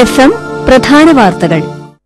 F M പ്രധാന വാർത്തകൾ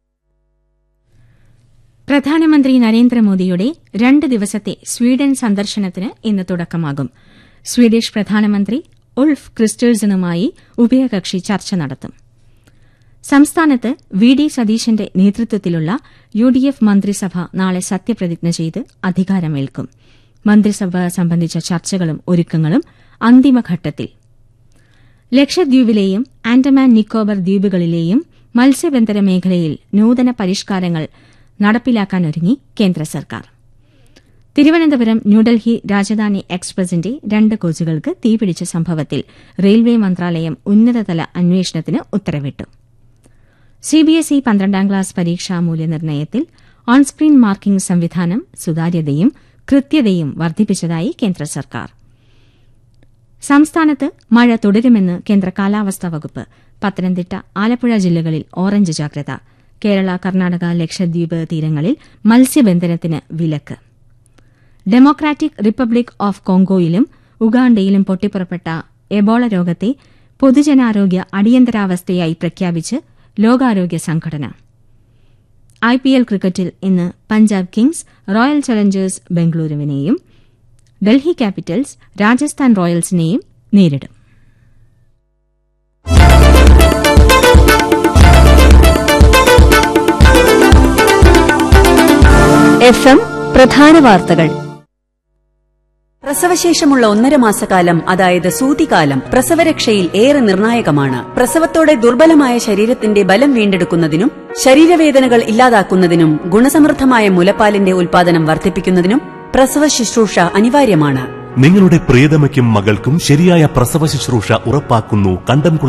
പ്രധാനമന്ത്രി നരേന്ദ്രമോദിയുടെ രണ്ട് ദിവസത്തെ സ്വീഡൻ സന്ദർശനത്തിന് ഇന്ന് തുടക്കമാകും സ്വീഡിഷ് പ്രധാനമന്ത്രി ഉൾഫ് ക്രിസ്റ്റേഴ്സനുമായി ഉഭയകക്ഷി ചർച്ച നടത്തും സംസ്ഥാനത്ത് വി ഡി സതീശന്റെ നേതൃത്വത്തിലുള്ള യു ഡി എഫ് മന്ത്രിസഭ നാളെ സത്യപ്രതിജ്ഞ ചെയ്ത് അധികാരമേൽക്കും മന്ത്രിസഭ സംബന്ധിച്ച ചർച്ചകളും ഒരുക്കങ്ങളും അന്തിമഘട്ടത്തിൽ ലക്ഷദ്വീപിലെയും ആൻഡമാൻ നിക്കോബർ ദ്വീപുകളിലെയും മത്സ്യബന്ധന മേഖലയിൽ നൂതന പരിഷ്കാരങ്ങൾ നടപ്പിലാക്കാനൊരുങ്ങി കേന്ദ്ര സർക്കാർ തിരുവനന്തപുരം ന്യൂഡൽഹി രാജധാനി എക്സ്പ്രസിന്റെ രണ്ട് കോച്ചുകൾക്ക് തീപിടിച്ച സംഭവത്തിൽ റെയിൽവേ മന്ത്രാലയം ഉന്നതതല അന്വേഷണത്തിന് ഉത്തരവിട്ടു സിബിഎസ്ഇ പന്ത്രണ്ടാം ക്ലാസ് പരീക്ഷാ മൂല്യനിർണ്ണയത്തിൽ ഓൺസ്ക്രീൻ മാർക്കിംഗ് സംവിധാനം സുതാര്യതയും കൃത്യതയും വർദ്ധിപ്പിച്ചതായി കേന്ദ്ര സർക്കാർ സംസ്ഥാനത്ത് മഴ തുടരുമെന്ന് കേന്ദ്ര കാലാവസ്ഥാ വകുപ്പ് പത്തനംതിട്ട ആലപ്പുഴ ജില്ലകളിൽ ഓറഞ്ച് ജാഗ്രത കേരള കർണാടക ലക്ഷദ്വീപ് തീരങ്ങളിൽ മത്സ്യബന്ധനത്തിന് വിലക്ക് ഡെമോക്രാറ്റിക് റിപ്പബ്ലിക് ഓഫ് കോങ്കോയിലും ഉഗാണ്ടയിലും പൊട്ടിപ്പുറപ്പെട്ട എബോള രോഗത്തെ പൊതുജനാരോഗ്യ അടിയന്തരാവസ്ഥയായി പ്രഖ്യാപിച്ച് ലോകാരോഗ്യ സംഘടന ഐപിഎൽ ക്രിക്കറ്റിൽ ഇന്ന് പഞ്ചാബ് കിങ്സ് റോയൽ ചലഞ്ചേഴ്സ് ബംഗളൂരുവിനെയും ഡൽഹി ക്യാപിറ്റൽസ് രാജസ്ഥാൻ റോയൽസിനെയും നേരിടും എഫ് എം പ്രധാന വാർത്തകൾ പ്രസവശേഷമുള്ള ഒന്നര മാസക്കാലം അതായത് സൂതികാലം പ്രസവരക്ഷയിൽ ഏറെ നിർണായകമാണ് പ്രസവത്തോടെ ദുർബലമായ ശരീരത്തിന്റെ ബലം വീണ്ടെടുക്കുന്നതിനും ശരീരവേദനകൾ ഇല്ലാതാക്കുന്നതിനും ഗുണസമൃദ്ധമായ മുലപ്പാലിന്റെ ഉൽപാദനം വർദ്ധിപ്പിക്കുന്നതിനും പ്രസവ ശുശ്രൂഷ അനിവാര്യമാണ് നിങ്ങളുടെ പ്രിയതമയ്ക്കും മകൾക്കും ശരിയായ പ്രസവ ശുശ്രൂഷ ഉറപ്പാക്കുന്നു കണ്ടംകുളം